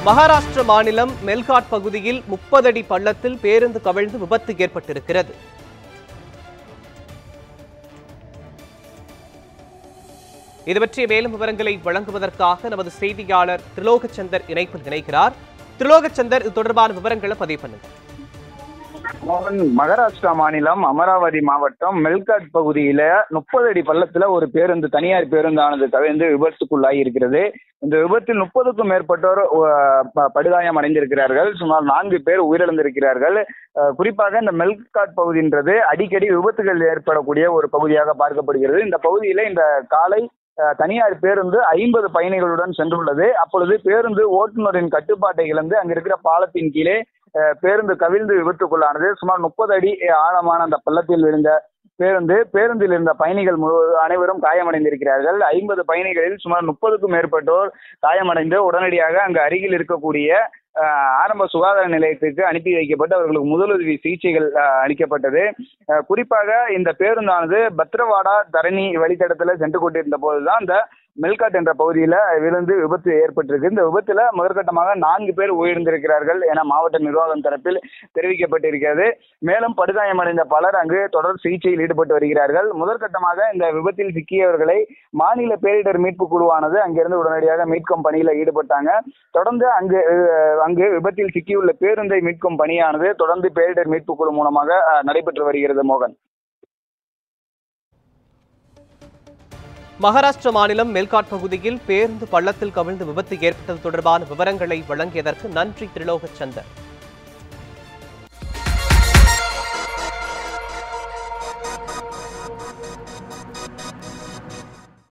மகாராஷ்டிர மாநிலம் மெல்காட் பகுதியில் முப்பது அடி பள்ளத்தில் பேருந்து கவிழ்ந்து விபத்து ஏற்பட்டிருக்கிறது இது பற்றிய மேலும் விவரங்களை வழங்குவதற்காக நமது செய்தியாளர் திரிலோகச்சந்தர் இணைப்பில் இணைக்கிறார் திரிலோகச்சந்தர் இது தொடர்பான விவரங்களை பதிவு பண்ணுங்க மோகன் மகாராஷ்டிரா மாநிலம் அமராவதி மாவட்டம் மெல்காட் பகுதியில முப்பது அடி பள்ளத்துல ஒரு பேருந்து தனியார் பேருந்தானது கவிழ்ந்து விபத்துக்குள்ளாகி இருக்கிறது இந்த விபத்தில் முப்பதுக்கும் மேற்பட்டோர் அஹ், ப- படுகாயம் அடைந்திருக்கிறார்கள் சுமார் நான்கு பேர் உயிரிழந்திருக்கிறார்கள் அஹ், குறிப்பாக இந்த மெல்காட் பகுதின்றது அடிக்கடி விபத்துகள் ஏற்படக்கூடிய ஒரு பகுதியாக பார்க்கப்படுகிறது இந்த பகுதியில இந்த காலை அஹ், தனியார் பேருந்து ஐம்பது பயணிகளுடன் சென்றுள்ளது அப்பொழுது பேருந்து ஓட்டுநரின் கட்டுப்பாட்டை இழந்து அங்க இருக்கிற பாலத்தின் கீழே அஹ், பேருந்து கவிழ்ந்து விபத்துக்குள்ளானது சுமார் முப்பது அடி ஆழமான அந்த பள்ளத்தில் விழுந்த பேருந்து பேருந்தில் இருந்த பயணிகள் முழு அனைவரும் காயமடைந்திருக்கிறார்கள் ஐம்பது பயணிகளில் சுமார் முப்பதுக்கும் மேற்பட்டோர் காயமடைந்து உடனடியாக அங்கு அருகில் இருக்கக்கூடிய அஹ், ஆரம்ப சுகாதார நிலையத்துக்கு அனுப்பி வைக்கப்பட்டு அவர்களுக்கு முதலுதவி சிகிச்சைகள் அஹ், அளிக்கப்பட்டது அஹ், குறிப்பாக இந்த பேருந்தானது பத்ரவாடா தரணி வழித்தடத்துல சென்று கொண்டிருந்த போதுதான் இந்த மெல்காட் என்ற பகுதியில விழுந்து விபத்து ஏற்பட்டிருக்கு இந்த விபத்துல முதற்கட்டமாக நான்கு பேர் உயிரிழந்திருக்கிறார்கள் என மாவட்ட நிர்வாகம் தரப்பில் தெரிவிக்கப்பட்டிருக்கிறது மேலும் படுகாயமடைந்த பலர் அங்கு தொடர் சிகிச்சையில் ஈடுபட்டு வருகிறார்கள் முதற்கட்டமாக இந்த விபத்தில் சிக்கியவர்களை மாநில பேரிடர் மீட்பு குழுவானது அங்கிருந்து உடனடியாக மீட்கும் பணியில ஈடுபட்டாங்க தொடர்ந்து அங்கு அஹ், அங்கு விபத்தில் சிக்கியுள்ள பேருந்தை மீட்கும் பணியானது தொடர்ந்து பேரிடர் மீட்பு குழு மூலமாக அஹ், நடைபெற்று வருகிறது மோகன் மகாராஷ்டிர மாநிலம் மெல்காட் பகுதியில் பேருந்து பள்ளத்தில் கவிழ்ந்து விபத்து ஏற்பட்டது தொடர்பான விவரங்களை வழங்கியதற்கு நன்றி திரிலோகச்சந்தர்